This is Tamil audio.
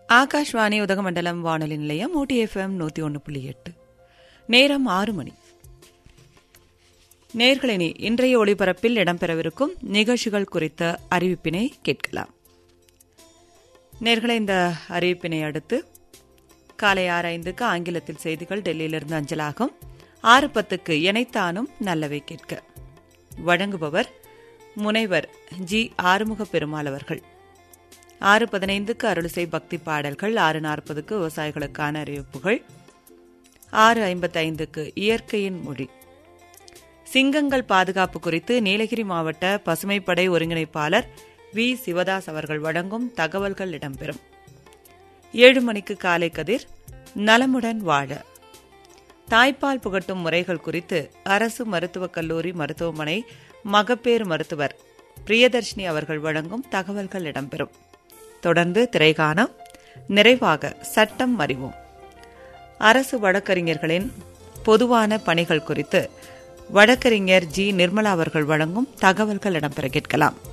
ஆகாஷ்வாணி உதகமண்டலம் வானொலி நிலையம் ஓடி எஃப்எம் நூற்றி ஒன்று புள்ளி எட்டு நேரம் ஆறு மணி நேர்களினி இன்றைய ஒளிபரப்பில் இடம்பெறவிருக்கும் நிகழ்ச்சிகள் குறித்த அறிவிப்பினை கேட்கலாம் நேர்களை இந்த அறிவிப்பினை அடுத்து காலை ஆறு ஐந்துக்கு ஆங்கிலத்தில் செய்திகள் டெல்லியிலிருந்து அஞ்சலாகும் ஆறு பத்துக்கு இணைத்தானும் நல்லவை கேட்க வழங்குபவர் முனைவர் ஜி ஆறுமுக பெருமாள் அவர்கள் ஆறு பதினைந்துக்கு அருளிசை பக்தி பாடல்கள் ஆறு நாற்பதுக்கு விவசாயிகளுக்கான அறிவிப்புகள் ஆறு ஐம்பத்தைந்துக்கு இயற்கையின் மொழி சிங்கங்கள் பாதுகாப்பு குறித்து நீலகிரி மாவட்ட பசுமைப்படை ஒருங்கிணைப்பாளர் வி சிவதாஸ் அவர்கள் வழங்கும் தகவல்கள் இடம்பெறும் ஏழு மணிக்கு காலை கதிர் நலமுடன் வாழ தாய்ப்பால் புகட்டும் முறைகள் குறித்து அரசு மருத்துவக் கல்லூரி மருத்துவமனை மகப்பேறு மருத்துவர் பிரியதர்ஷினி அவர்கள் வழங்கும் தகவல்கள் இடம்பெறும் தொடர்ந்து திரைகாணம் நிறைவாக சட்டம் அறிவோம் அரசு வழக்கறிஞர்களின் பொதுவான பணிகள் குறித்து வழக்கறிஞர் ஜி நிர்மலா அவர்கள் வழங்கும் தகவல்கள் இடம்பெற கேட்கலாம்